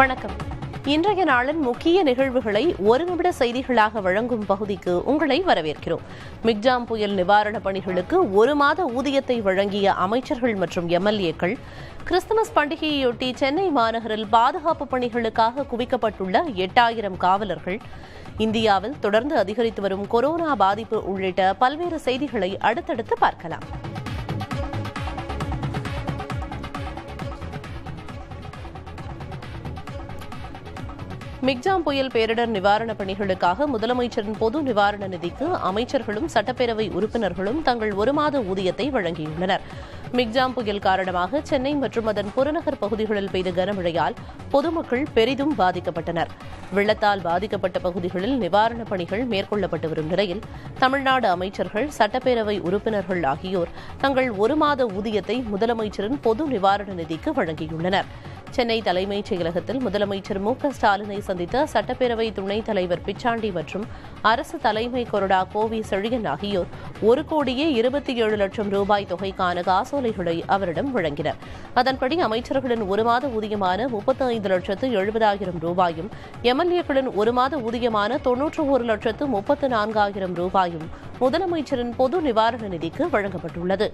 வணக்கம் இன்றைய நாளின் முக்கிய நிகழ்வுகளை ஒரு நிமிட செய்திகளாக வழங்கும் பகுதிக்கு உங்களை வரவேற்கிறோம் மிக்ஜாம் புயல் நிவாரணப் பணிகளுக்கு ஒரு மாத ஊதியத்தை வழங்கிய அமைச்சர்கள் மற்றும் எம்எல்ஏக்கள் கிறிஸ்துமஸ் பண்டிகையொட்டி சென்னை மாநகரில் பாதுகாப்பு பணிகளுக்காக குவிக்கப்பட்டுள்ள எட்டாயிரம் காவலர்கள் இந்தியாவில் தொடர்ந்து அதிகரித்து வரும் கொரோனா பாதிப்பு உள்ளிட்ட பல்வேறு செய்திகளை அடுத்தடுத்து பார்க்கலாம் மிக்ஜாம் புயல் பேரிடர் நிவாரணப் பணிகளுக்காக முதலமைச்சரின் பொது நிவாரண நிதிக்கு அமைச்சர்களும் சட்டப்பேரவை உறுப்பினர்களும் தங்கள் ஒரு மாத ஊதியத்தை வழங்கியுள்ளனர் மிக்ஜாம் புயல் காரணமாக சென்னை மற்றும் அதன் புறநகர் பகுதிகளில் பெய்த கனமழையால் பொதுமக்கள் பெரிதும் பாதிக்கப்பட்டனர் வெள்ளத்தால் பாதிக்கப்பட்ட பகுதிகளில் நிவாரணப் பணிகள் மேற்கொள்ளப்பட்டு வரும் நிலையில் தமிழ்நாடு அமைச்சர்கள் சட்டப்பேரவை உறுப்பினர்கள் ஆகியோர் தங்கள் ஒரு மாத ஊதியத்தை முதலமைச்சரின் பொது நிவாரண நிதிக்கு வழங்கியுள்ளனர் சென்னை தலைமைச் செயலகத்தில் முதலமைச்சர் மு க ஸ்டாலினை சந்தித்த சட்டப்பேரவை துணைத் தலைவர் பிச்சாண்டி மற்றும் அரசு தலைமை கொறடா கோவி செழியன் ஆகியோர் ஒரு கோடியே இருபத்தி ஏழு லட்சம் ரூபாய் தொகைக்கான காசோலைகளை அவரிடம் வழங்கினர் அதன்படி அமைச்சர்களின் ஒரு மாத ஊதியமான முப்பத்தி ஐந்து லட்சத்து எழுபதாயிரம் ரூபாயும் எம்எல்ஏக்களின் ஒரு மாத ஊதியமான தொன்னூற்று ஒரு லட்சத்து முப்பத்து நான்காயிரம் ரூபாயும் முதலமைச்சரின் பொது நிவாரண நிதிக்கு வழங்கப்பட்டுள்ளது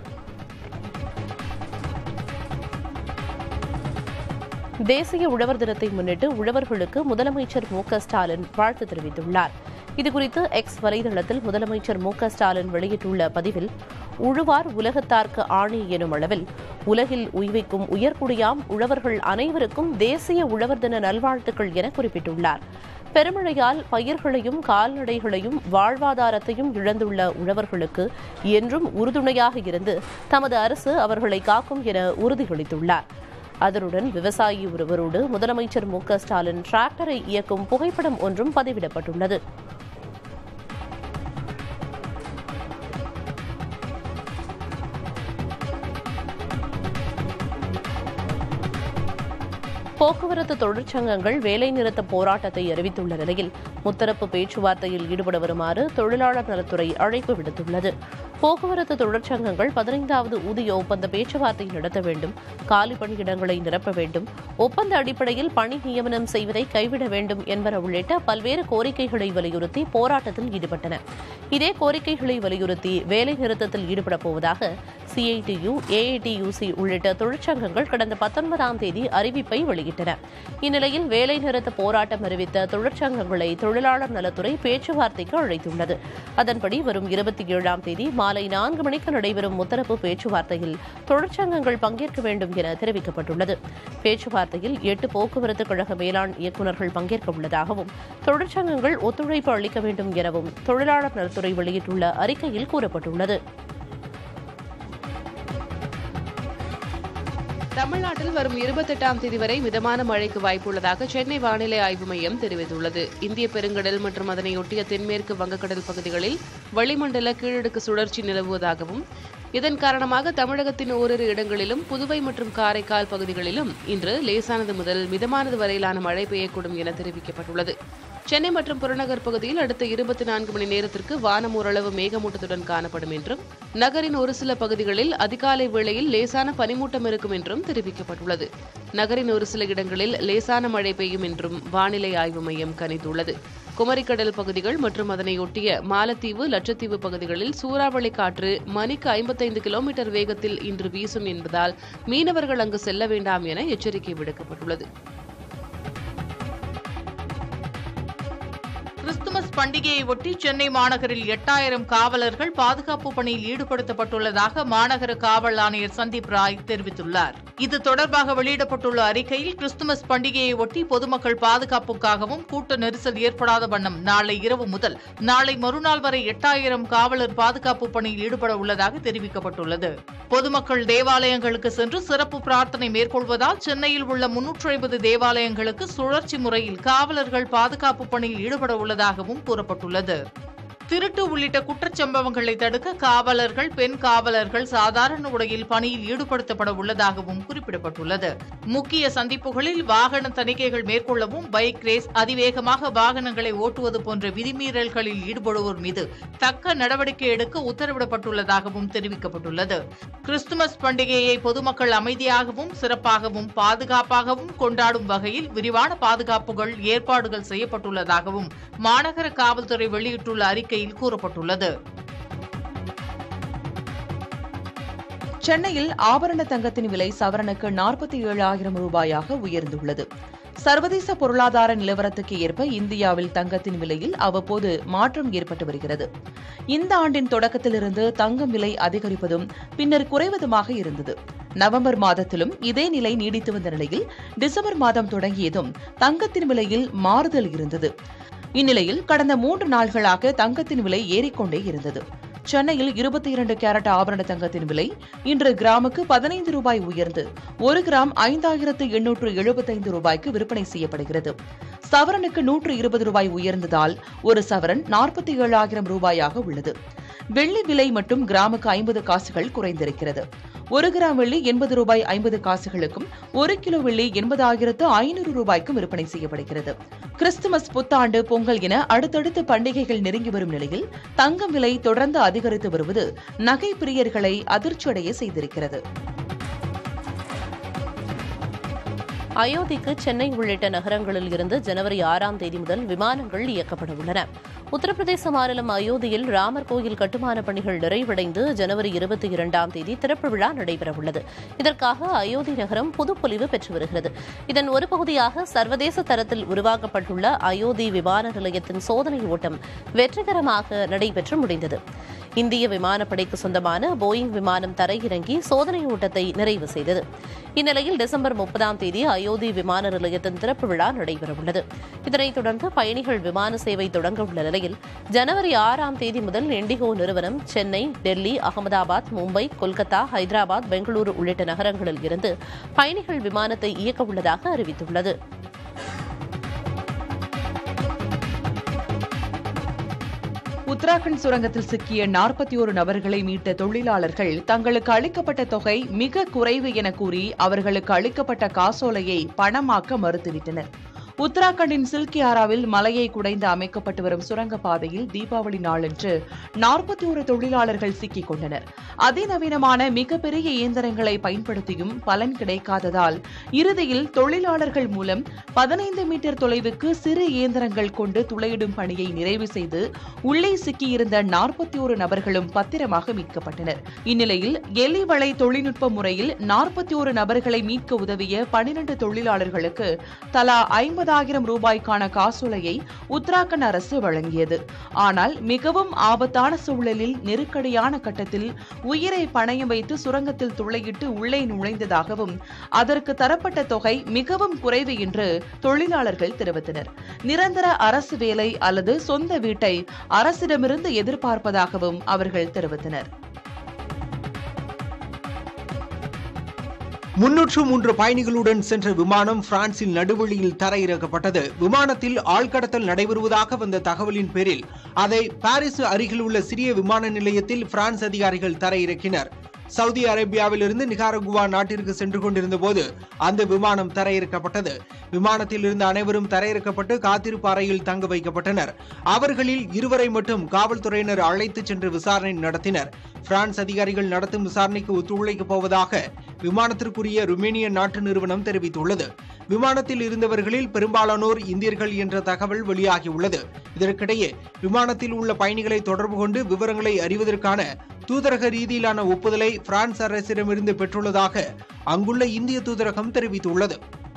தேசிய உழவர் தினத்தை முன்னிட்டு உழவர்களுக்கு முதலமைச்சர் மு க ஸ்டாலின் வாழ்த்து தெரிவித்துள்ளார் இதுகுறித்து எக்ஸ் வலைதளத்தில் முதலமைச்சர் மு க ஸ்டாலின் வெளியிட்டுள்ள பதிவில் உழுவார் உலகத்தார்க்கு ஆணி எனும் அளவில் உலகில் உய்விக்கும் உயர்குடியாம் உழவர்கள் அனைவருக்கும் தேசிய உழவர் தின நல்வாழ்த்துக்கள் என குறிப்பிட்டுள்ளார் பெருமழையால் பயிர்களையும் கால்நடைகளையும் வாழ்வாதாரத்தையும் இழந்துள்ள உழவர்களுக்கு என்றும் உறுதுணையாக இருந்து தமது அரசு அவர்களை காக்கும் என உறுதியளித்துள்ளார் அதனுடன் விவசாயி ஒருவரோடு முதலமைச்சர் மு க ஸ்டாலின் டிராக்டரை இயக்கும் புகைப்படம் ஒன்றும் பதிவிடப்பட்டுள்ளது போக்குவரத்து தொழிற்சங்கங்கள் வேலைநிறுத்த போராட்டத்தை அறிவித்துள்ள நிலையில் முத்தரப்பு பேச்சுவார்த்தையில் ஈடுபட வருமாறு தொழிலாளர் நலத்துறை அழைப்பு விடுத்துள்ளது போக்குவரத்து தொழிற்சங்கங்கள் பதினைந்தாவது ஊதிய ஒப்பந்த பேச்சுவார்த்தை நடத்த வேண்டும் காலி பணியிடங்களை நிரப்ப வேண்டும் ஒப்பந்த அடிப்படையில் பணி நியமனம் செய்வதை கைவிட வேண்டும் என்பன உள்ளிட்ட பல்வேறு கோரிக்கைகளை வலியுறுத்தி போராட்டத்தில் ஈடுபட்டன இதே கோரிக்கைகளை வலியுறுத்தி வேலை நிறுத்தத்தில் ஈடுபடப் போவதாக சிஐடியு ஏஐடியுசி உள்ளிட்ட தொழிற்சங்கங்கள் கடந்த பத்தொன்பதாம் தேதி அறிவிப்பை வெளியிட்டன இந்நிலையில் வேலை நிறுத்த போராட்டம் அறிவித்த தொழிற்சங்கங்களை தொழிலாளர் நலத்துறை பேச்சுவார்த்தைக்கு அழைத்துள்ளது அதன்படி வரும் இருபத்தி ஏழாம் தேதி மாலை நான்கு மணிக்கு நடைபெறும் முத்தரப்பு பேச்சுவார்த்தையில் தொழிற்சங்கங்கள் பங்கேற்க வேண்டும் என தெரிவிக்கப்பட்டுள்ளது பேச்சுவார்த்தையில் எட்டு போக்குவரத்து கழக மேலாண் இயக்குநர்கள் பங்கேற்க உள்ளதாகவும் தொழிற்சங்கங்கள் ஒத்துழைப்பு அளிக்க வேண்டும் எனவும் தொழிலாளர் நலத்துறை வெளியிட்டுள்ள அறிக்கையில் கூறப்பட்டுள்ளது தமிழ்நாட்டில் வரும் இருபத்தெட்டாம் தேதி வரை மிதமான மழைக்கு வாய்ப்புள்ளதாக சென்னை வானிலை ஆய்வு மையம் தெரிவித்துள்ளது இந்திய பெருங்கடல் மற்றும் அதனையொட்டிய தென்மேற்கு வங்கக்கடல் பகுதிகளில் வளிமண்டல கீழடுக்கு சுழற்சி நிலவுவதாகவும் இதன் காரணமாக தமிழகத்தின் ஓரிரு இடங்களிலும் புதுவை மற்றும் காரைக்கால் பகுதிகளிலும் இன்று லேசானது முதல் மிதமானது வரையிலான மழை பெய்யக்கூடும் என தெரிவிக்கப்பட்டுள்ளது சென்னை மற்றும் புறநகர் பகுதியில் அடுத்த இருபத்தி நான்கு மணி நேரத்திற்கு வானம் ஓரளவு மேகமூட்டத்துடன் காணப்படும் என்றும் நகரின் ஒரு சில பகுதிகளில் அதிகாலை வேளையில் லேசான பனிமூட்டம் இருக்கும் என்றும் தெரிவிக்கப்பட்டுள்ளது நகரின் ஒரு சில இடங்களில் லேசான மழை பெய்யும் என்றும் வானிலை ஆய்வு மையம் கணித்துள்ளது குமரிக்கடல் பகுதிகள் மற்றும் அதனையொட்டிய மாலத்தீவு லட்சத்தீவு பகுதிகளில் சூறாவளி காற்று மணிக்கு ஐம்பத்தைந்து கிலோமீட்டர் வேகத்தில் இன்று வீசும் என்பதால் மீனவர்கள் அங்கு செல்ல வேண்டாம் என எச்சரிக்கை விடுக்கப்பட்டுள்ளது கிறிஸ்துமஸ் பண்டிகையை ஒட்டி சென்னை மாநகரில் எட்டாயிரம் காவலர்கள் பாதுகாப்பு பணியில் ஈடுபடுத்தப்பட்டுள்ளதாக மாநகர காவல் ஆணையர் சந்தீப் ராய் தெரிவித்துள்ளார் இது தொடர்பாக வெளியிடப்பட்டுள்ள அறிக்கையில் கிறிஸ்துமஸ் பண்டிகையை ஒட்டி பொதுமக்கள் பாதுகாப்புக்காகவும் கூட்ட நெரிசல் ஏற்படாத வண்ணம் நாளை இரவு முதல் நாளை மறுநாள் வரை எட்டாயிரம் காவலர் பாதுகாப்பு பணியில் ஈடுபட உள்ளதாக தெரிவிக்கப்பட்டுள்ளது பொதுமக்கள் தேவாலயங்களுக்கு சென்று சிறப்பு பிரார்த்தனை மேற்கொள்வதால் சென்னையில் உள்ள முன்னூற்றி ஐம்பது தேவாலயங்களுக்கு சுழற்சி முறையில் காவலர்கள் பாதுகாப்பு பணியில் ஈடுபட உள்ளதாகவும் கூறப்பட்டுள்ளது திருட்டு உள்ளிட்ட குற்றச்சம்பவங்களை தடுக்க காவலர்கள் பெண் காவலர்கள் சாதாரண உடையில் பணியில் ஈடுபடுத்தப்பட உள்ளதாகவும் குறிப்பிடப்பட்டுள்ளது முக்கிய சந்திப்புகளில் வாகன தணிக்கைகள் மேற்கொள்ளவும் பைக் ரேஸ் அதிவேகமாக வாகனங்களை ஓட்டுவது போன்ற விதிமீறல்களில் ஈடுபடுவோர் மீது தக்க நடவடிக்கை எடுக்க உத்தரவிடப்பட்டுள்ளதாகவும் தெரிவிக்கப்பட்டுள்ளது கிறிஸ்துமஸ் பண்டிகையை பொதுமக்கள் அமைதியாகவும் சிறப்பாகவும் பாதுகாப்பாகவும் கொண்டாடும் வகையில் விரிவான பாதுகாப்புகள் ஏற்பாடுகள் செய்யப்பட்டுள்ளதாகவும் மாநகர காவல்துறை வெளியிட்டுள்ள அறிக்கையில் கூறப்பட்டுள்ளது சென்னையில் ஆபரண தங்கத்தின் விலை சவரனுக்கு நாற்பத்தி ஏழாயிரம் ரூபாயாக உயர்ந்துள்ளது சர்வதேச பொருளாதார நிலவரத்துக்கு ஏற்ப இந்தியாவில் தங்கத்தின் விலையில் அவ்வப்போது மாற்றம் ஏற்பட்டு வருகிறது இந்த ஆண்டின் தொடக்கத்திலிருந்து தங்கம் விலை அதிகரிப்பதும் பின்னர் குறைவதுமாக இருந்தது நவம்பர் மாதத்திலும் இதே நிலை நீடித்து வந்த நிலையில் டிசம்பர் மாதம் தொடங்கியதும் தங்கத்தின் விலையில் மாறுதல் இருந்தது இந்நிலையில் கடந்த மூன்று நாள்களாக தங்கத்தின் விலை ஏறிக்கொண்டே இருந்தது சென்னையில் இருபத்தி இரண்டு கேரட் ஆபரண தங்கத்தின் விலை இன்று கிராமுக்கு பதினைந்து ரூபாய் உயர்ந்து ஒரு கிராம் ஐந்தாயிரத்து எண்ணூற்று எழுபத்தைந்து ரூபாய்க்கு விற்பனை செய்யப்படுகிறது சவரனுக்கு நூற்று இருபது ரூபாய் உயர்ந்ததால் ஒரு சவரன் நாற்பத்தி ஏழாயிரம் ரூபாயாக உள்ளது வெள்ளி விலை மட்டும் கிராமுக்கு ஐம்பது காசுகள் குறைந்திருக்கிறது ஒரு கிராம் வெள்ளி எண்பது ரூபாய் ஐம்பது காசுகளுக்கும் ஒரு கிலோ வெள்ளி எண்பதாயிரத்து ஐநூறு ரூபாய்க்கும் விற்பனை செய்யப்படுகிறது கிறிஸ்துமஸ் புத்தாண்டு பொங்கல் என அடுத்தடுத்து பண்டிகைகள் நெருங்கி வரும் நிலையில் தங்கம் விலை தொடர்ந்து அதிகரித்து வருவது நகை பிரியர்களை அதிர்ச்சியடைய செய்திருக்கிறது அயோத்திக்கு சென்னை உள்ளிட்ட நகரங்களில் இருந்து ஜனவரி ஆறாம் தேதி முதல் விமானங்கள் இயக்கப்பட உள்ளன உத்தரப்பிரதேச மாநிலம் அயோத்தியில் ராமர் கோயில் கட்டுமான பணிகள் நிறைவடைந்து ஜனவரி இருபத்தி இரண்டாம் தேதி திறப்பு விழா நடைபெறவுள்ளது இதற்காக அயோத்தி நகரம் புதுப்பொலிவு பெற்று வருகிறது இதன் ஒரு பகுதியாக சர்வதேச தரத்தில் உருவாக்கப்பட்டுள்ள அயோத்தி விமான நிலையத்தின் சோதனை ஓட்டம் வெற்றிகரமாக நடைபெற்று முடிந்தது இந்திய விமானப்படைக்கு சொந்தமான போயிங் விமானம் தரையிறங்கி சோதனை ஓட்டத்தை நிறைவு செய்தது இந்நிலையில் டிசம்பர் முப்பதாம் தேதி அயோத்தி விமான நிலையத்தின் திறப்பு விழா நடைபெறவுள்ளது இதனைத் தொடர்ந்து பயணிகள் விமான சேவை தொடங்க உள்ள நிலையில் ஜனவரி ஆறாம் தேதி முதல் இண்டிகோ நிறுவனம் சென்னை டெல்லி அகமதாபாத் மும்பை கொல்கத்தா ஹைதராபாத் பெங்களூரு உள்ளிட்ட நகரங்களில் இருந்து பயணிகள் விமானத்தை இயக்க உள்ளதாக அறிவித்துள்ளது உத்தராகண்ட் சுரங்கத்தில் சிக்கிய நாற்பத்தி ஒரு நபர்களை மீட்ட தொழிலாளர்கள் தங்களுக்கு அளிக்கப்பட்ட தொகை மிக குறைவு என கூறி அவர்களுக்கு அளிக்கப்பட்ட காசோலையை பணமாக்க மறுத்துவிட்டனர் உத்தராகண்டின் சில்கியாராவில் மலையை குடைந்து அமைக்கப்பட்டு வரும் சுரங்கப்பாதையில் தீபாவளி நாளன்று நாற்பத்தி ஒரு தொழிலாளர்கள் சிக்கிக் கொண்டனர் அதிநவீனமான மிகப்பெரிய இயந்திரங்களை பயன்படுத்தியும் பலன் கிடைக்காததால் இறுதியில் தொழிலாளர்கள் மூலம் பதினைந்து மீட்டர் தொலைவுக்கு சிறு இயந்திரங்கள் கொண்டு துளையிடும் பணியை நிறைவு செய்து உள்ளே சிக்கியிருந்த நாற்பத்தி ஒரு நபர்களும் பத்திரமாக மீட்கப்பட்டனர் இந்நிலையில் எலிவளை தொழில்நுட்ப முறையில் நாற்பத்தி ஒரு நபர்களை மீட்க உதவிய பனிரண்டு தொழிலாளர்களுக்கு தலா ஐம்பதாயிரம் ரூபாய்க்கான காசோலையை உத்தராகண்ட் அரசு வழங்கியது ஆனால் மிகவும் ஆபத்தான சூழலில் நெருக்கடியான கட்டத்தில் உயிரை பணயம் வைத்து சுரங்கத்தில் துளையிட்டு உள்ளே நுழைந்ததாகவும் அதற்கு தரப்பட்ட தொகை மிகவும் குறைவு என்று தொழிலாளர்கள் தெரிவித்தனர் நிரந்தர அரசு வேலை அல்லது சொந்த வீட்டை அரசிடமிருந்து எதிர்பார்ப்பதாகவும் அவர்கள் தெரிவித்தனர் முன்னூற்று மூன்று பயணிகளுடன் சென்ற விமானம் பிரான்சில் நடுவழியில் தரையிறக்கப்பட்டது விமானத்தில் ஆழ்கடத்தல் நடைபெறுவதாக வந்த தகவலின் பேரில் அதை பாரிஸ் அருகில் உள்ள சிறிய விமான நிலையத்தில் பிரான்ஸ் அதிகாரிகள் தரையிறக்கினர் சவுதி அரேபியாவிலிருந்து நிகாரகுவா நாட்டிற்கு சென்று கொண்டிருந்த போது அந்த விமானம் தரையிறக்கப்பட்டது விமானத்தில் இருந்த அனைவரும் தரையிறக்கப்பட்டு காத்திருப்பு அறையில் தங்க வைக்கப்பட்டனர் அவர்களில் இருவரை மட்டும் காவல்துறையினர் அழைத்துச் சென்று விசாரணை நடத்தினர் பிரான்ஸ் அதிகாரிகள் நடத்தும் விசாரணைக்கு ஒத்துழைக்கப் போவதாக விமானத்திற்குரிய ருமேனிய நாட்டு நிறுவனம் தெரிவித்துள்ளது விமானத்தில் இருந்தவர்களில் பெரும்பாலானோர் இந்தியர்கள் என்ற தகவல் வெளியாகியுள்ளது இதற்கிடையே விமானத்தில் உள்ள பயணிகளை தொடர்பு கொண்டு விவரங்களை அறிவதற்கான தூதரக ரீதியிலான ஒப்புதலை பிரான்ஸ் அரசிடமிருந்து பெற்றுள்ளதாக அங்குள்ள இந்திய தூதரகம் தெரிவித்துள்ளது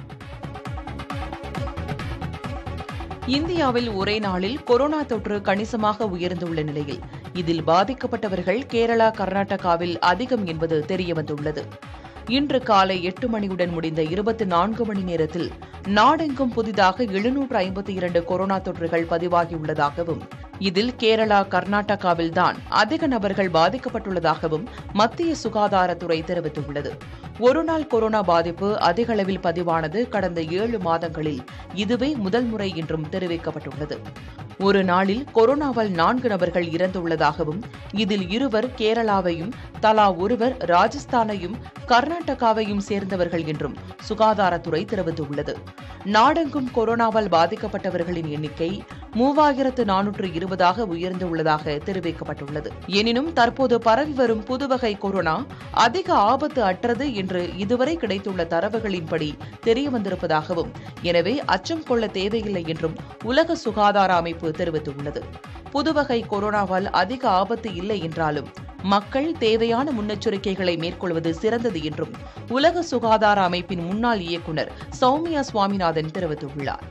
இந்தியாவில் ஒரே நாளில் கொரோனா தொற்று கணிசமாக உயர்ந்துள்ள நிலையில் இதில் பாதிக்கப்பட்டவர்கள் கேரளா கர்நாடகாவில் அதிகம் என்பது தெரியவந்துள்ளது இன்று காலை எட்டு மணியுடன் முடிந்த இருபத்தி நான்கு மணி நேரத்தில் நாடெங்கும் புதிதாக எழுநூற்று ஐம்பத்தி இரண்டு கொரோனா தொற்றுகள் பதிவாகியுள்ளதாகவும் இதில் கேரளா கர்நாடகாவில் தான் அதிக நபர்கள் பாதிக்கப்பட்டுள்ளதாகவும் மத்திய சுகாதாரத்துறை தெரிவித்துள்ளது ஒருநாள் கொரோனா பாதிப்பு அதிக அளவில் பதிவானது கடந்த ஏழு மாதங்களில் இதுவே முதல் முறை என்றும் தெரிவிக்கப்பட்டுள்ளது ஒரு நாளில் கொரோனாவால் நான்கு நபர்கள் இறந்துள்ளதாகவும் இதில் இருவர் கேரளாவையும் தலா ஒருவர் ராஜஸ்தானையும் கர்நாடகாவையும் சேர்ந்தவர்கள் என்றும் சுகாதாரத்துறை தெரிவித்துள்ளது நாடெங்கும் கொரோனாவால் பாதிக்கப்பட்டவர்களின் எண்ணிக்கை மூவாயிரத்து நானூற்று இருபதாக உயர்ந்துள்ளதாக தெரிவிக்கப்பட்டுள்ளது எனினும் தற்போது பரவி வரும் புதுவகை கொரோனா அதிக ஆபத்து அற்றது என்று இதுவரை கிடைத்துள்ள தரவுகளின்படி தெரியவந்திருப்பதாகவும் எனவே அச்சம் கொள்ள தேவையில்லை என்றும் உலக சுகாதார அமைப்பு தெரிவித்துள்ளது புதுவகை கொரோனாவால் அதிக ஆபத்து இல்லை என்றாலும் மக்கள் தேவையான முன்னெச்சரிக்கைகளை மேற்கொள்வது சிறந்தது என்றும் உலக சுகாதார அமைப்பின் முன்னாள் இயக்குநர் சௌமியா சுவாமிநாதன் தெரிவித்துள்ளார்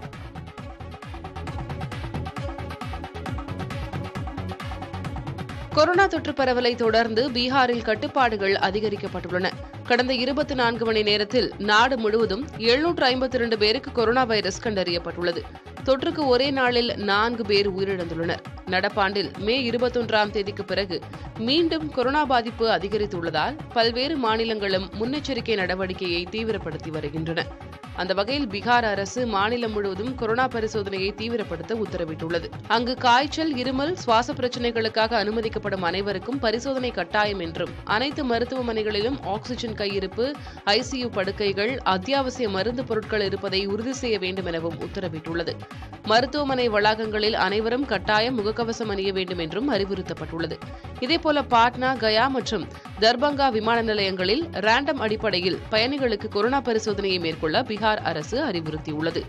கொரோனா தொற்று பரவலை தொடர்ந்து பீகாரில் கட்டுப்பாடுகள் அதிகரிக்கப்பட்டுள்ளன கடந்த இருபத்தி நான்கு மணி நேரத்தில் நாடு முழுவதும் எழுநூற்று ஐம்பத்தி இரண்டு பேருக்கு கொரோனா வைரஸ் கண்டறியப்பட்டுள்ளது தொற்றுக்கு ஒரே நாளில் நான்கு பேர் உயிரிழந்துள்ளனர் நடப்பாண்டில் மே இருபத்தொன்றாம் தேதிக்கு பிறகு மீண்டும் கொரோனா பாதிப்பு அதிகரித்துள்ளதால் பல்வேறு மாநிலங்களும் முன்னெச்சரிக்கை நடவடிக்கையை தீவிரப்படுத்தி வருகின்றன அந்த வகையில் பீகார் அரசு மாநிலம் முழுவதும் கொரோனா பரிசோதனையை தீவிரப்படுத்த உத்தரவிட்டுள்ளது அங்கு காய்ச்சல் இருமல் சுவாச பிரச்சினைகளுக்காக அனுமதிக்கப்படும் அனைவருக்கும் பரிசோதனை கட்டாயம் என்றும் அனைத்து மருத்துவமனைகளிலும் ஆக்ஸிஜன் கையிருப்பு ஐசியு படுக்கைகள் அத்தியாவசிய மருந்து பொருட்கள் இருப்பதை உறுதி செய்ய வேண்டும் எனவும் உத்தரவிட்டுள்ளது மருத்துவமனை வளாகங்களில் அனைவரும் கட்டாயம் முகக்கவசம் அணிய வேண்டும் என்றும் அறிவுறுத்தப்பட்டுள்ளது இதேபோல பாட்னா கயா மற்றும் தர்பங்கா விமான நிலையங்களில் ரேண்டம் அடிப்படையில் பயணிகளுக்கு கொரோனா பரிசோதனையை மேற்கொள்ள பீகார் அரசு அறிவுறுத்தியுள்ளது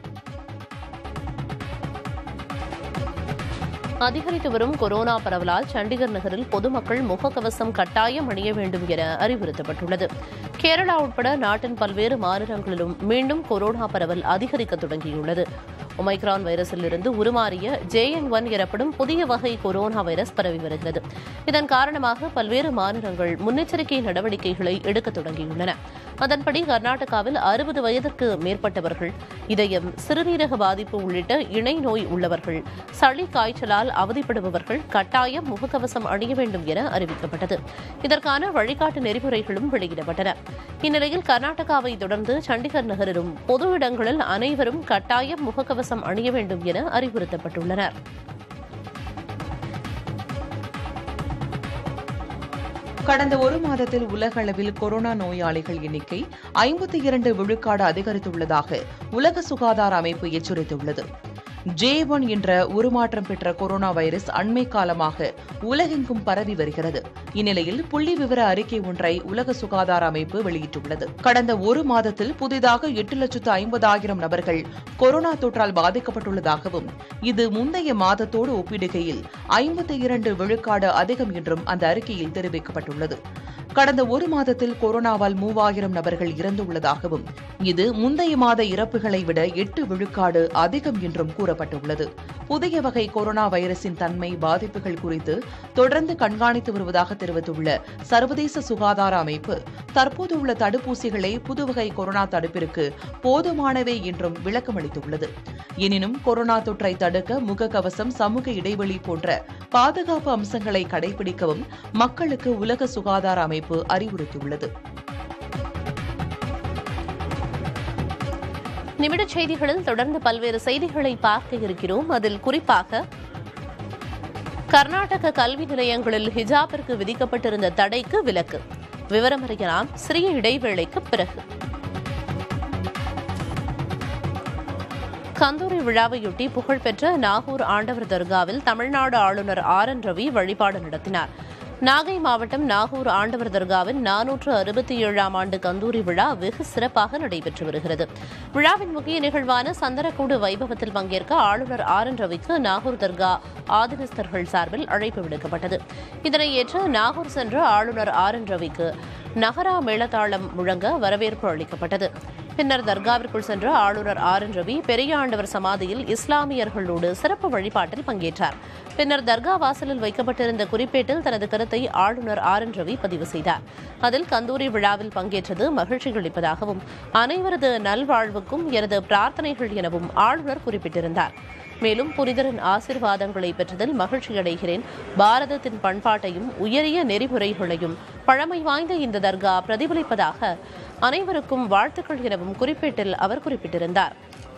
அதிகரித்து வரும் கொரோனா பரவலால் சண்டிகர் நகரில் பொதுமக்கள் முகக்கவசம் கட்டாயம் அணிய வேண்டும் என அறிவுறுத்தப்பட்டுள்ளது கேரளா உட்பட நாட்டின் பல்வேறு மாநிலங்களிலும் மீண்டும் கொரோனா பரவல் அதிகரிக்க தொடங்கியுள்ளது ஒமைக்ரான் வைரஸில் இருந்து உருமாறிய ஜேஎன் ஒன் எனப்படும் புதிய வகை கொரோனா வைரஸ் பரவி வருகிறது இதன் காரணமாக பல்வேறு மாநிலங்கள் முன்னெச்சரிக்கை நடவடிக்கைகளை எடுக்க தொடங்கியுள்ளன அதன்படி கர்நாடகாவில் அறுபது வயதிற்கு மேற்பட்டவர்கள் இதயம் சிறுநீரக பாதிப்பு உள்ளிட்ட இணை நோய் உள்ளவர்கள் சளி காய்ச்சலால் அவதிப்படுபவர்கள் கட்டாயம் முகக்கவசம் அணிய வேண்டும் என அறிவிக்கப்பட்டது இதற்கான வழிகாட்டு நெறிமுறைகளும் வெளியிடப்பட்டன இந்நிலையில் கர்நாடகாவை தொடர்ந்து சண்டிகர் நகரிலும் பொது இடங்களில் அனைவரும் கட்டாயம் முகக்கவசம் அணிய வேண்டும் என அறிவுறுத்தப்பட்டுள்ளனர் கடந்த ஒரு மாதத்தில் உலக அளவில் கொரோனா நோயாளிகள் எண்ணிக்கை ஐம்பத்தி இரண்டு விழுக்காடு அதிகரித்துள்ளதாக உலக சுகாதார அமைப்பு எச்சரித்துள்ளது ஜே ஒன் என்ற உருமாற்றம் பெற்ற கொரோனா வைரஸ் அண்மை காலமாக உலகெங்கும் பரவி வருகிறது இந்நிலையில் புள்ளி விவர அறிக்கை ஒன்றை உலக சுகாதார அமைப்பு வெளியிட்டுள்ளது கடந்த ஒரு மாதத்தில் புதிதாக எட்டு லட்சத்து ஐம்பதாயிரம் நபர்கள் கொரோனா தொற்றால் பாதிக்கப்பட்டுள்ளதாகவும் இது முந்தைய மாதத்தோடு ஒப்பிடுகையில் ஐம்பத்தி இரண்டு விழுக்காடு அதிகம் என்றும் அந்த அறிக்கையில் தெரிவிக்கப்பட்டுள்ளது கடந்த ஒரு மாதத்தில் கொரோனாவால் மூவாயிரம் நபர்கள் இறந்துள்ளதாகவும் இது முந்தைய மாத இறப்புகளை விட எட்டு விழுக்காடு அதிகம் என்றும் கூறப்பட்டுள்ளது புதிய வகை கொரோனா வைரஸின் தன்மை பாதிப்புகள் குறித்து தொடர்ந்து கண்காணித்து வருவதாக தெரிவித்துள்ள சர்வதேச சுகாதார அமைப்பு தற்போதுள்ள தடுப்பூசிகளே புதுவகை கொரோனா தடுப்பிற்கு போதுமானவை என்றும் விளக்கமளித்துள்ளது எனினும் கொரோனா தொற்றை தடுக்க முகக்கவசம் சமூக இடைவெளி போன்ற பாதுகாப்பு அம்சங்களை கடைபிடிக்கவும் மக்களுக்கு உலக சுகாதார அமைப்பு அறிவுறுத்தியுள்ளது நிமிடச் செய்திகளில் தொடர்ந்து பல்வேறு செய்திகளை பார்க்க இருக்கிறோம் அதில் குறிப்பாக கர்நாடக கல்வி நிலையங்களில் ஹிஜாபிற்கு விதிக்கப்பட்டிருந்த தடைக்கு விலக்கு விவரம் அறியலாம் சிறிய இடைவேளைக்கு பிறகு கந்தூரி விழாவையொட்டி புகழ்பெற்ற நாகூர் ஆண்டவர் தர்காவில் தமிழ்நாடு ஆளுநர் ஆர் என் ரவி வழிபாடு நடத்தினார் நாகை மாவட்டம் நாகூர் ஆண்டவர் தர்காவின் நானூற்று அறுபத்தி ஏழாம் ஆண்டு கந்தூரி விழா வெகு சிறப்பாக நடைபெற்று வருகிறது விழாவின் முக்கிய நிகழ்வான சந்தனக்கூடு வைபவத்தில் பங்கேற்க ஆளுநர் ஆர் என் ரவிக்கு நாகூர் தர்கா ஆதினஸ்தர்கள் சார்பில் அழைப்பு விடுக்கப்பட்டது இதனை ஏற்று நாகூர் சென்ற ஆளுநர் ஆர் என் ரவிக்கு நகரா மேளதாளம் முழங்க வரவேற்பு அளிக்கப்பட்டது பின்னர் தர்காவிற்குள் சென்ற ஆளுநர் ஆர் என் ரவி பெரிய ஆண்டவர் சமாதியில் இஸ்லாமியர்களோடு சிறப்பு வழிபாட்டில் பங்கேற்றார் பின்னர் தர்கா வாசலில் வைக்கப்பட்டிருந்த குறிப்பேட்டில் தனது கருத்தை ஆளுநர் ஆர் என் ரவி பதிவு செய்தார் அதில் கந்தூரி விழாவில் பங்கேற்றது மகிழ்ச்சி அளிப்பதாகவும் அனைவரது நல்வாழ்வுக்கும் எனது பிரார்த்தனைகள் எனவும் ஆளுநர் குறிப்பிட்டிருந்தார் மேலும் புனிதரின் ஆசிர்வாதங்களை பெற்றதில் மகிழ்ச்சியடைகிறேன் பாரதத்தின் பண்பாட்டையும் உயரிய நெறிமுறைகளையும் பழமை வாய்ந்த இந்த தர்கா பிரதிபலிப்பதாக அனைவருக்கும் வாழ்த்துக்கள் எனவும் குறிப்பேட்டில் அவர் குறிப்பிட்டிருந்தார்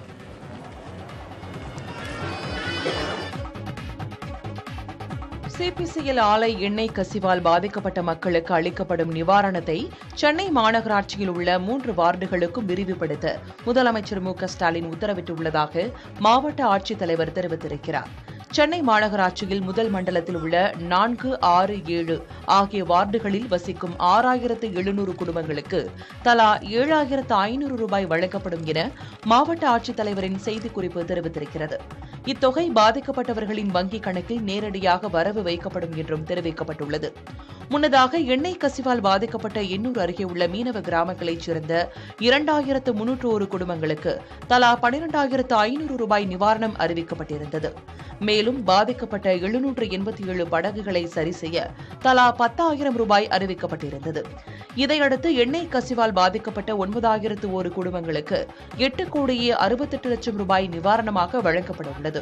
சிபிசிஎல் ஆலை எண்ணெய் கசிவால் பாதிக்கப்பட்ட மக்களுக்கு அளிக்கப்படும் நிவாரணத்தை சென்னை மாநகராட்சியில் உள்ள மூன்று வார்டுகளுக்கும் விரிவுபடுத்த முதலமைச்சர் மு க ஸ்டாலின் உத்தரவிட்டுள்ளதாக மாவட்ட ஆட்சித்தலைவர் தெரிவித்திருக்கிறார் சென்னை மாநகராட்சியில் முதல் மண்டலத்தில் உள்ள நான்கு ஆறு ஏழு ஆகிய வார்டுகளில் வசிக்கும் ஆறாயிரத்து எழுநூறு குடும்பங்களுக்கு தலா ஏழாயிரத்து ஐநூறு ரூபாய் வழங்கப்படும் என மாவட்ட ஆட்சித்தலைவரின் செய்திக்குறிப்பு தெரிவித்திருக்கிறது இத்தொகை பாதிக்கப்பட்டவர்களின் வங்கிக் கணக்கில் நேரடியாக வரவு வைக்கப்படும் என்றும் தெரிவிக்கப்பட்டுள்ளது முன்னதாக எண்ணெய் கசிவால் பாதிக்கப்பட்ட எண்ணூர் அருகே உள்ள மீனவ கிராமங்களைச் சேர்ந்த இரண்டாயிரத்து முன்னூற்று ஒரு குடும்பங்களுக்கு தலா பனிரெண்டாயிரத்து ஐநூறு ரூபாய் நிவாரணம் அறிவிக்கப்பட்டிருந்தது மேலும் பாதிக்கப்பட்ட எழுநூற்று எண்பத்தி ஏழு படகுகளை சரி செய்ய தலா பத்தாயிரம் ரூபாய் அறிவிக்கப்பட்டிருந்தது இதையடுத்து எண்ணெய் கசிவால் பாதிக்கப்பட்ட ஒன்பதாயிரத்து ஒரு குடும்பங்களுக்கு எட்டு கோடியே அறுபத்தெட்டு லட்சம் ரூபாய் நிவாரணமாக வழங்கப்பட உள்ளது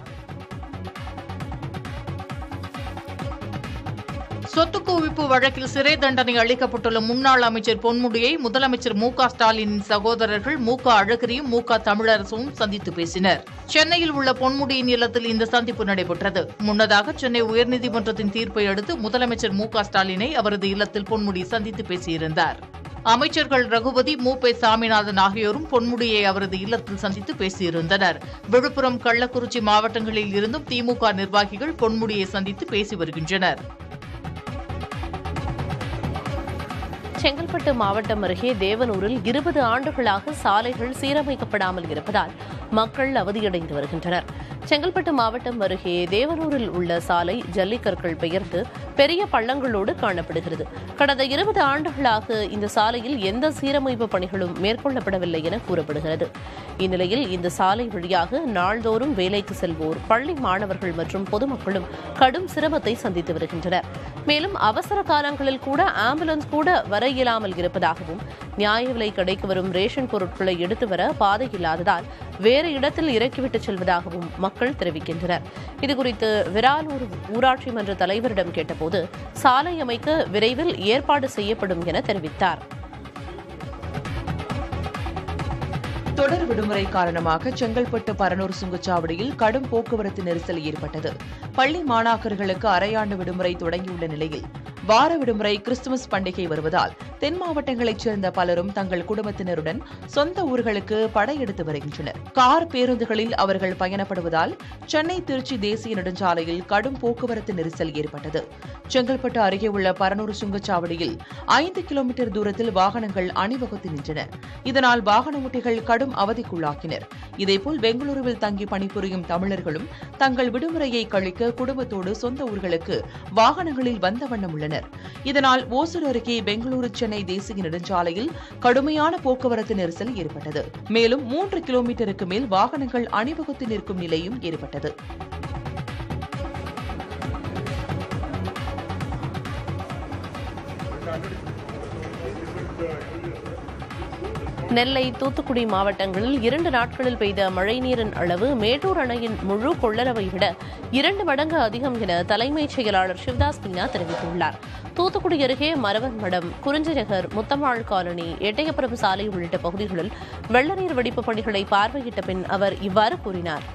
சொத்து குவிப்பு வழக்கில் சிறை தண்டனை அளிக்கப்பட்டுள்ள முன்னாள் அமைச்சர் பொன்முடியை முதலமைச்சர் மு க ஸ்டாலினின் சகோதரர்கள் மு க அழகிரியும் மு க தமிழரசும் சந்தித்து பேசினர் சென்னையில் உள்ள பொன்முடியின் இல்லத்தில் இந்த சந்திப்பு நடைபெற்றது முன்னதாக சென்னை உயர்நீதிமன்றத்தின் தீர்ப்பை அடுத்து முதலமைச்சர் மு க ஸ்டாலினை அவரது இல்லத்தில் பொன்முடி சந்தித்து பேசியிருந்தார் அமைச்சர்கள் ரகுபதி மு பே சாமிநாதன் ஆகியோரும் பொன்முடியை அவரது இல்லத்தில் சந்தித்து பேசியிருந்தனர் விழுப்புரம் கள்ளக்குறிச்சி மாவட்டங்களில் இருந்தும் திமுக நிர்வாகிகள் பொன்முடியை சந்தித்து பேசி வருகின்றனர் செங்கல்பட்டு மாவட்டம் அருகே தேவனூரில் இருபது ஆண்டுகளாக சாலைகள் சீரமைக்கப்படாமல் இருப்பதால் மக்கள் அவதியடைந்து வருகின்றனர் செங்கல்பட்டு மாவட்டம் அருகே தேவனூரில் உள்ள சாலை ஜல்லிக்கற்கள் பெயர்ந்து பெரிய பள்ளங்களோடு காணப்படுகிறது கடந்த இருபது ஆண்டுகளாக இந்த சாலையில் எந்த சீரமைப்பு பணிகளும் மேற்கொள்ளப்படவில்லை என கூறப்படுகிறது இந்நிலையில் இந்த சாலை வழியாக நாள்தோறும் வேலைக்கு செல்வோர் பள்ளி மாணவர்கள் மற்றும் பொதுமக்களும் கடும் சிரமத்தை சந்தித்து வருகின்றனர் மேலும் அவசர காலங்களில் கூட ஆம்புலன்ஸ் கூட வர இயலாமல் இருப்பதாகவும் நியாய விலை கடைக்கு வரும் ரேஷன் பொருட்களை எடுத்து வர பாதை இல்லாததால் வேறு இடத்தில் இறக்கிவிட்டு செல்வதாகவும் மக்கள் தெரிவிக்கின்றனர் இதுகுறித்து விராலூர் ஊராட்சி மன்ற தலைவரிடம் கேட்டபோது சாலை அமைக்க விரைவில் ஏற்பாடு செய்யப்படும் என தெரிவித்தார் தொடர் விடுமுறை காரணமாக செங்கல்பட்டு பரனூர் சுங்கச்சாவடியில் கடும் போக்குவரத்து நெரிசல் ஏற்பட்டது பள்ளி மாணாக்கர்களுக்கு அரையாண்டு விடுமுறை தொடங்கியுள்ள நிலையில் வார விடுமுறை கிறிஸ்துமஸ் பண்டிகை வருவதால் தென் மாவட்டங்களைச் சேர்ந்த பலரும் தங்கள் குடும்பத்தினருடன் சொந்த ஊர்களுக்கு படையெடுத்து வருகின்றனர் கார் பேருந்துகளில் அவர்கள் பயணப்படுவதால் சென்னை திருச்சி தேசிய நெடுஞ்சாலையில் கடும் போக்குவரத்து நெரிசல் ஏற்பட்டது செங்கல்பட்டு அருகே உள்ள பரனூர் சுங்கச்சாவடியில் ஐந்து கிலோமீட்டர் தூரத்தில் வாகனங்கள் அணிவகுத்து நின்றன இதனால் வாகன ஓட்டிகள் கடும் அவதிக்குள்ளாக்கினர் இதேபோல் பெங்களூருவில் தங்கி பணிபுரியும் தமிழர்களும் தங்கள் விடுமுறையை கழிக்க குடும்பத்தோடு சொந்த ஊர்களுக்கு வாகனங்களில் வந்த வண்ணம் உள்ளனர் இதனால் ஓசூர் அருகே பெங்களூரு சென்னை தேசிய நெடுஞ்சாலையில் கடுமையான போக்குவரத்து நெரிசல் ஏற்பட்டது மேலும் மூன்று கிலோமீட்டருக்கு மேல் வாகனங்கள் அணிவகுத்து நிற்கும் நிலையும் ஏற்பட்டது நெல்லை தூத்துக்குடி மாவட்டங்களில் இரண்டு நாட்களில் பெய்த மழைநீரின் அளவு மேட்டூர் அணையின் முழு கொள்ளளவை விட இரண்டு மடங்கு அதிகம் என தலைமைச் செயலாளர் சிவதாஸ் மீனா தெரிவித்துள்ளார் தூத்துக்குடி அருகே மரவன் மடம் குறிஞ்சி நகர் முத்தம்மாள் காலனி எட்டயப்பிரபு சாலை உள்ளிட்ட பகுதிகளில் வெள்ளநீர் வெடிப்பு பணிகளை பார்வையிட்ட பின் அவர் இவ்வாறு கூறினார்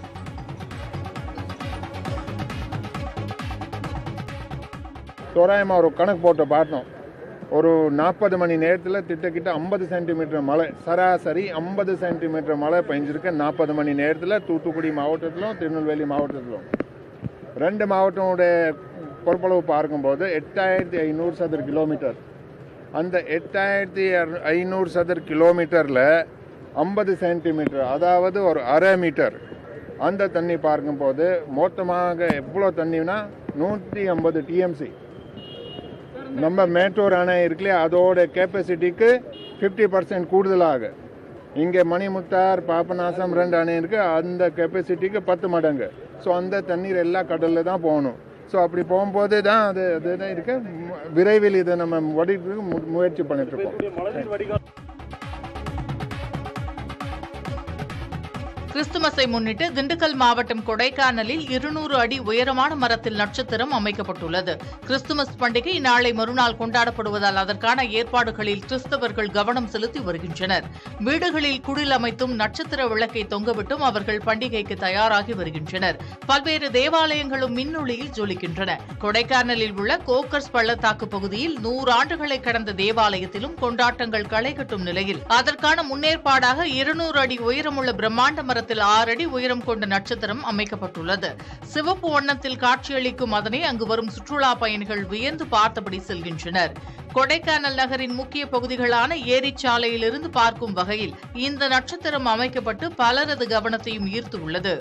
தோராயமாக ஒரு கணக்கு போட்டு பார்த்தோம் ஒரு நாற்பது மணி நேரத்தில் திட்டக்கிட்ட ஐம்பது சென்டிமீட்டர் மழை சராசரி ஐம்பது சென்டிமீட்டர் மழை பெஞ்சிருக்கு நாற்பது மணி நேரத்தில் தூத்துக்குடி மாவட்டத்திலும் திருநெல்வேலி மாவட்டத்திலும் ரெண்டு மாவட்டமுடைய பொறுப்பளவு பார்க்கும்போது எட்டாயிரத்தி ஐநூறு சதுர கிலோமீட்டர் அந்த எட்டாயிரத்தி ஐநூறு சதுர கிலோமீட்டரில் ஐம்பது சென்டிமீட்டர் அதாவது ஒரு அரை மீட்டர் அந்த தண்ணி பார்க்கும்போது மொத்தமாக எவ்வளோ தண்ணினா நூற்றி ஐம்பது டிஎம்சி நம்ம மேட்டூர் அணை இருக்குல்லையா அதோட கெப்பாசிட்டிக்கு ஃபிஃப்டி பர்சன்ட் கூடுதலாக இங்கே மணிமுத்தார் பாபநாசம் ரெண்டு அணை இருக்குது அந்த கெப்பாசிட்டிக்கு பத்து மடங்கு ஸோ அந்த தண்ணீர் எல்லா கடலில் தான் போகணும் ஸோ அப்படி போகும்போது தான் அது அதுதான் இருக்கு விரைவில் இதை நம்ம வடிக்கிறதுக்கு மு- முயற்சி பண்ணிட்டு இருக்கோம் கிறிஸ்துமஸை முன்னிட்டு திண்டுக்கல் மாவட்டம் கொடைக்கானலில் இருநூறு அடி உயரமான மரத்தில் நட்சத்திரம் அமைக்கப்பட்டுள்ளது கிறிஸ்துமஸ் பண்டிகை நாளை மறுநாள் கொண்டாடப்படுவதால் அதற்கான ஏற்பாடுகளில் கிறிஸ்தவர்கள் கவனம் செலுத்தி வருகின்றனர் வீடுகளில் குடில் அமைத்தும் நட்சத்திர விளக்கை தொங்கவிட்டும் அவர்கள் பண்டிகைக்கு தயாராகி வருகின்றனர் பல்வேறு தேவாலயங்களும் மின்னொளியில் ஜொலிக்கின்றன கொடைக்கானலில் உள்ள கோக்கர்ஸ் பள்ளத்தாக்கு பகுதியில் நூறு ஆண்டுகளை கடந்த தேவாலயத்திலும் கொண்டாட்டங்கள் களை கட்டும் நிலையில் அதற்கான முன்னேற்பாடாக இருநூறு அடி உயரமுள்ள பிரம்மாண்ட மரத்தில் ஆறு அடி உயரம் கொண்ட நட்சத்திரம் அமைக்கப்பட்டுள்ளது சிவப்பு வண்ணத்தில் காட்சியளிக்கும் அதனை அங்கு வரும் சுற்றுலா பயணிகள் வியந்து பார்த்தபடி செல்கின்றனர் கொடைக்கானல் நகரின் முக்கிய பகுதிகளான ஏரிச்சாலையிலிருந்து பார்க்கும் வகையில் இந்த நட்சத்திரம் அமைக்கப்பட்டு பலரது கவனத்தையும் ஈர்த்துள்ளது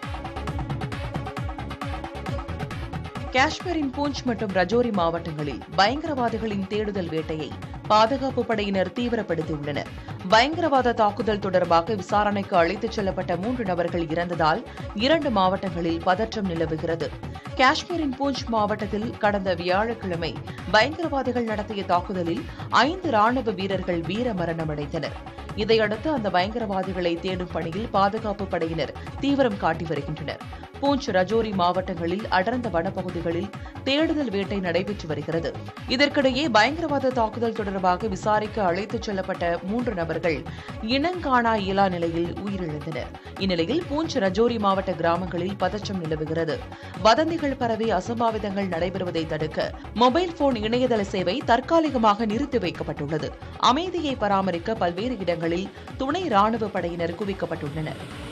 காஷ்மீரின் பூஞ்ச் மற்றும் ரஜோரி மாவட்டங்களில் பயங்கரவாதிகளின் தேடுதல் வேட்டையை பாதுகாப்பு படையினர் தீவிரப்படுத்தியுள்ளனர் பயங்கரவாத தாக்குதல் தொடர்பாக விசாரணைக்கு அழைத்துச் செல்லப்பட்ட மூன்று நபர்கள் இறந்ததால் இரண்டு மாவட்டங்களில் பதற்றம் நிலவுகிறது காஷ்மீரின் பூஞ்ச் மாவட்டத்தில் கடந்த வியாழக்கிழமை பயங்கரவாதிகள் நடத்திய தாக்குதலில் ஐந்து ராணுவ வீரர்கள் வீர மரணமடைந்தனர் இதையடுத்து அந்த பயங்கரவாதிகளை தேடும் பணியில் பாதுகாப்பு படையினர் தீவிரம் காட்டி வருகின்றனர் பூஞ்ச் ரஜோரி மாவட்டங்களில் அடர்ந்த வனப்பகுதிகளில் தேடுதல் வேட்டை நடைபெற்று வருகிறது இதற்கிடையே பயங்கரவாத தாக்குதல் தொடர்பாக விசாரிக்க அழைத்துச் செல்லப்பட்ட மூன்று நபர்கள் இனங்காணா இயலா நிலையில் உயிரிழந்தனர் இந்நிலையில் பூஞ்ச் ரஜோரி மாவட்ட கிராமங்களில் பதற்றம் நிலவுகிறது வதந்திகள் பரவி அசம்பாவிதங்கள் நடைபெறுவதை தடுக்க மொபைல் போன் இணையதள சேவை தற்காலிகமாக நிறுத்தி வைக்கப்பட்டுள்ளது அமைதியை பராமரிக்க பல்வேறு இடங்களில் துணை ராணுவ படையினர் குவிக்கப்பட்டுள்ளனர்